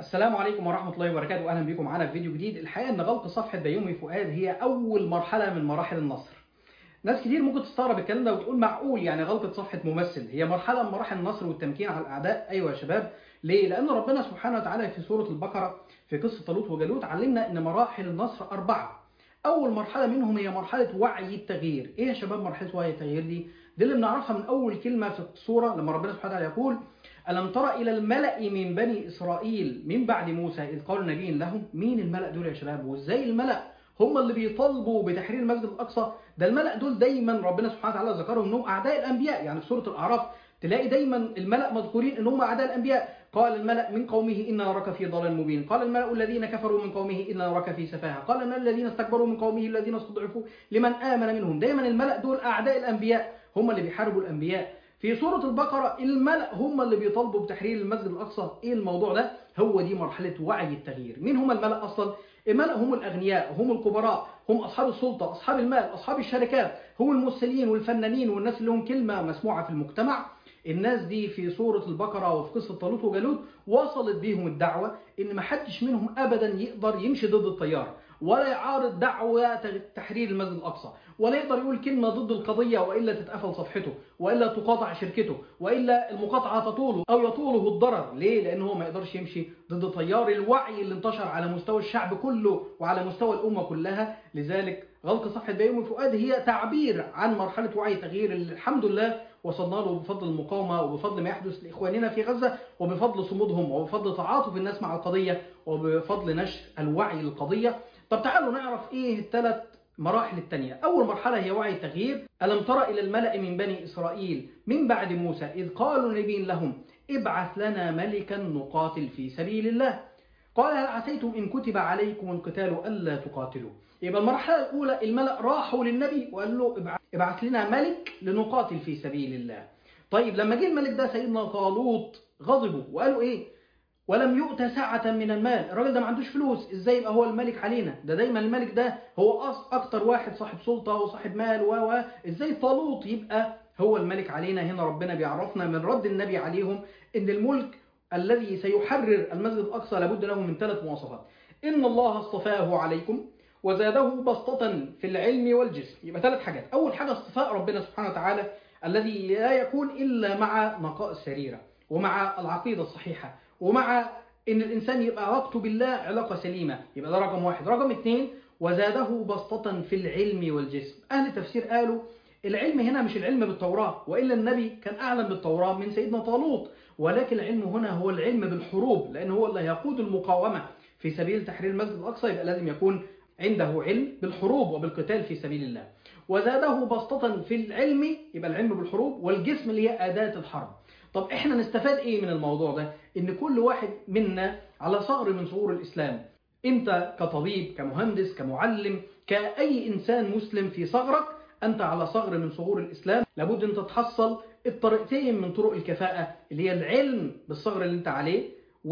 السلام عليكم ورحمة الله وبركاته أهلا بكم معانا في فيديو جديد الحقيقة أن غلق صفحة بيومي فؤاد هي أول مرحلة من مراحل النصر ناس كتير ممكن تستغرب الكلام ده وتقول معقول يعني غلقة صفحة ممثل هي مرحلة من مراحل النصر والتمكين على الأعداء أيوة يا شباب ليه؟ لأن ربنا سبحانه وتعالى في سورة البقرة في قصة طالوت وجالوت علمنا أن مراحل النصر أربعة أول مرحلة منهم هي مرحلة وعي التغيير إيه يا شباب مرحلة وعي التغيير دي؟ دي اللي بنعرفها من أول كلمة في السورة لما ربنا سبحانه وتعالى يقول ألم ترى إلى الملأ من بني إسرائيل من بعد موسى إذ قالوا نبي لهم مين الملأ دول يا شباب وإزاي الملأ هم اللي بيطالبوا بتحرير المسجد الأقصى ده الملأ دول دايما ربنا سبحانه وتعالى ذكرهم أنهم أعداء الأنبياء يعني في سورة الأعراف تلاقي دايما الملأ مذكورين ان هم اعداء الانبياء قال الملأ من قومه ان نراك في ضلال مبين قال الملأ الذين كفروا من قومه ان نراك في سفاهه قال الملأ الذين استكبروا من قومه الذين استضعفوا لمن آمن منهم دايما الملأ دول اعداء الانبياء هم اللي بيحاربوا الانبياء في سورة البقرة الملأ هم اللي بيطالبوا بتحرير المسجد الأقصى إيه الموضوع ده؟ هو دي مرحلة وعي التغيير مين هم الملأ أصلا؟ الملأ هم الأغنياء هم الكبراء هم أصحاب السلطة أصحاب المال أصحاب الشركات هم الممثلين والفنانين والناس اللي لهم كلمة مسموعة في المجتمع الناس دي في سورة البقرة وفي قصة طالوت وجالوت وصلت بيهم الدعوة إن ما حدش منهم أبدا يقدر يمشي ضد التيار ولا يعارض دعوة تحرير المسجد الأقصى ولا يقدر يقول كلمة ضد القضية وإلا تتقفل صفحته وإلا تقاطع شركته وإلا المقاطعة تطوله أو يطوله الضرر ليه؟ لأن هو ما يقدرش يمشي ضد تيار الوعي اللي انتشر على مستوى الشعب كله وعلى مستوى الأمة كلها لذلك غلق صفحة بيومي فؤاد هي تعبير عن مرحلة وعي تغيير اللي الحمد لله وصلنا له بفضل المقاومة وبفضل ما يحدث لإخواننا في غزة وبفضل صمودهم وبفضل تعاطف الناس مع القضية وبفضل نشر الوعي للقضية طب تعالوا نعرف ايه الثلاث مراحل التانية أول مرحلة هي وعي التغيير ألم ترى إلى الملأ من بني إسرائيل من بعد موسى إذ قالوا نبي لهم ابعث لنا ملكا نقاتل في سبيل الله قال هل عسيتم إن كتب عليكم القتال ألا تقاتلوا يبقى المرحلة الأولى الملأ راحوا للنبي وقال له ابعث لنا ملك لنقاتل في سبيل الله طيب لما جه الملك ده سيدنا طالوت غضبوا وقالوا إيه ولم يؤت ساعة من المال الراجل ده ما عندوش فلوس ازاي يبقى هو الملك علينا ده دايما الملك ده هو اكتر واحد صاحب سلطة وصاحب مال و و ازاي طالوت يبقى هو الملك علينا هنا ربنا بيعرفنا من رد النبي عليهم ان الملك الذي سيحرر المسجد الاقصى لابد له من ثلاث مواصفات ان الله اصطفاه عليكم وزاده بسطة في العلم والجسم يبقى ثلاث حاجات اول حاجة اصطفاء ربنا سبحانه وتعالى الذي لا يكون الا مع نقاء السريرة ومع العقيدة الصحيحة ومع ان الانسان يبقى علاقته بالله علاقة سليمة يبقى ده رقم واحد رقم اثنين وزاده بسطة في العلم والجسم اهل التفسير قالوا العلم هنا مش العلم بالتوراة وإلا النبي كان أعلم بالتوراة من سيدنا طالوت ولكن العلم هنا هو العلم بالحروب لأن هو اللي هيقود المقاومة في سبيل تحرير المسجد الأقصى يبقى لازم يكون عنده علم بالحروب وبالقتال في سبيل الله وزاده بسطة في العلم يبقى العلم بالحروب والجسم اللي هي أداة الحرب طب احنا نستفاد ايه من الموضوع ده ان كل واحد منا على ثغر من ثغور الاسلام انت كطبيب كمهندس كمعلم كاي انسان مسلم في ثغرك انت على ثغر من ثغور الاسلام لابد انت تحصل الطريقتين من طرق الكفاءة اللي هي العلم بالثغر اللي انت عليه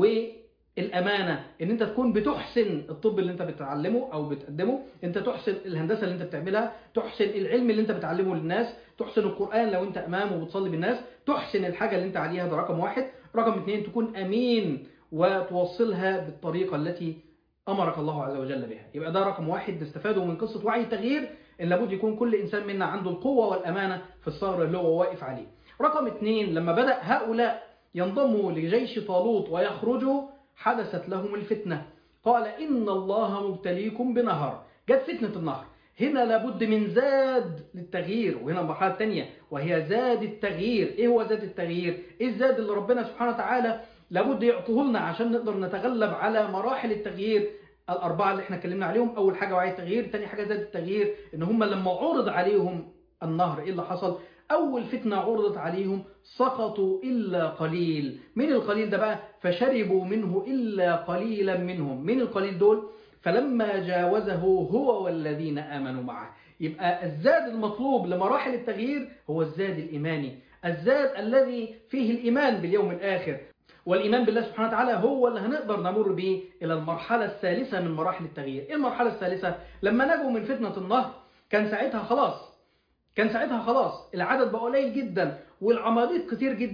والامانة ان انت تكون بتحسن الطب اللي انت بتعلمه او بتقدمه انت تحسن الهندسة اللي انت بتعملها تحسن العلم اللي انت بتعلمه للناس تحسن القرآن لو انت امام وبتصلي بالناس تحسن الحاجة اللي انت عليها ده رقم واحد رقم اثنين تكون امين وتوصلها بالطريقة التي امرك الله عز وجل بها يبقى ده رقم واحد نستفاده من قصة وعي التغيير ان لابد يكون كل انسان منا عنده القوة والامانة في الثغر اللي هو واقف عليه رقم اثنين لما بدأ هؤلاء ينضموا لجيش طالوت ويخرجوا حدثت لهم الفتنة قال إن الله مبتليكم بنهر جت فتنة النهر هنا لابد من زاد للتغيير وهنا المرحلة الثانية وهي زاد التغيير ايه هو زاد التغيير ايه الزاد اللي ربنا سبحانه وتعالى لابد يعطيه لنا عشان نقدر نتغلب على مراحل التغيير الأربعة اللي احنا اتكلمنا عليهم أول حاجة وعي التغيير ثاني حاجة زاد التغيير إن هم لما عرض عليهم النهر ايه اللي حصل أول فتنة عرضت عليهم سقطوا إلا قليل من القليل ده بقى فشربوا منه إلا قليلا منهم من القليل دول فلما جاوزه هو والذين آمنوا معه يبقى الزاد المطلوب لمراحل التغيير هو الزاد الإيماني الزاد الذي فيه الإيمان باليوم الآخر والإيمان بالله سبحانه وتعالى هو اللي هنقدر نمر به إلى المرحلة الثالثة من مراحل التغيير إيه المرحلة الثالثة؟ لما نجوا من فتنة النهر كان ساعتها خلاص كان ساعتها خلاص العدد بقى قليل جدا والعماليق كتير جدا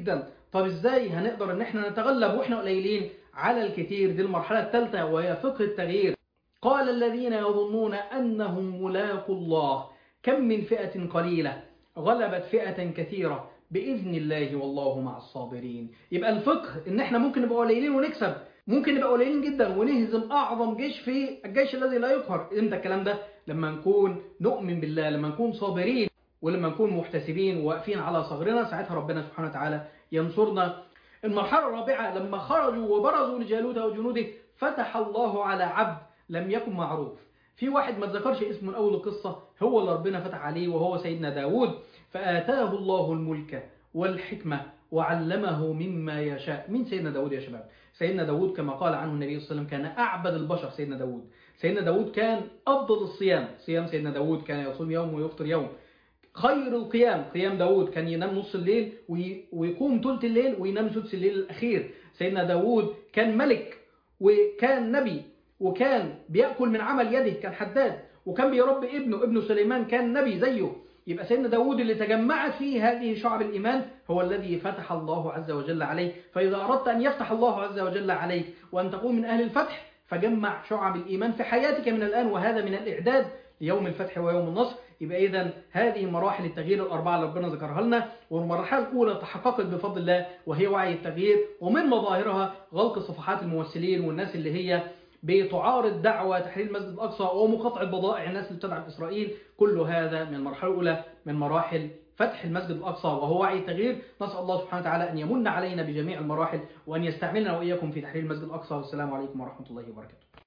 طب ازاي هنقدر ان احنا نتغلب واحنا قليلين على الكثير دي المرحلة الثالثة وهي فقه التغيير قال الذين يظنون أنهم ملاقوا الله كم من فئة قليلة غلبت فئة كثيرة بإذن الله والله مع الصابرين يبقى الفقه ان احنا ممكن نبقى قليلين ونكسب ممكن نبقى قليلين جدا ونهزم اعظم جيش في الجيش الذي لا يقهر امتى الكلام ده لما نكون نؤمن بالله لما نكون صابرين ولما نكون محتسبين وواقفين على صغرنا ساعتها ربنا سبحانه وتعالى ينصرنا المرحلة الرابعة لما خرجوا وبرزوا لجالوت وجنوده فتح الله على عبد لم يكن معروف في واحد ما ذكرش اسمه من أول القصة هو اللي ربنا فتح عليه وهو سيدنا داود فآتاه الله الملك والحكمة وعلمه مما يشاء مين سيدنا داود يا شباب سيدنا داود كما قال عنه النبي صلى الله عليه وسلم كان أعبد البشر سيدنا داود سيدنا داود كان أفضل الصيام صيام سيدنا داود كان يصوم يوم ويفطر يوم خير القيام قيام داود كان ينام نص الليل ويقوم ثلث الليل وينام سدس الليل الأخير سيدنا داود كان ملك وكان نبي وكان بيأكل من عمل يده كان حداد وكان بيربي ابنه ابنه سليمان كان نبي زيه يبقى سيدنا داود اللي تجمعت فيه هذه شعب الإيمان هو الذي فتح الله عز وجل عليه فإذا أردت أن يفتح الله عز وجل عليك وأن تكون من أهل الفتح فجمع شعب الإيمان في حياتك من الآن وهذا من الإعداد ليوم الفتح ويوم النصر يبقى إذا هذه مراحل التغيير الأربعة اللي ربنا ذكرها لنا والمرحلة الأولى تحققت بفضل الله وهي وعي التغيير ومن مظاهرها غلق صفحات الممثلين والناس اللي هي بتعارض دعوة تحرير المسجد الأقصى ومقاطعة بضائع الناس اللي بتدعم إسرائيل كل هذا من المرحلة الأولى من مراحل فتح المسجد الأقصى وهو وعي التغيير نسأل الله سبحانه وتعالى أن يمن علينا بجميع المراحل وأن يستعملنا وإياكم في تحرير المسجد الأقصى والسلام عليكم ورحمة الله وبركاته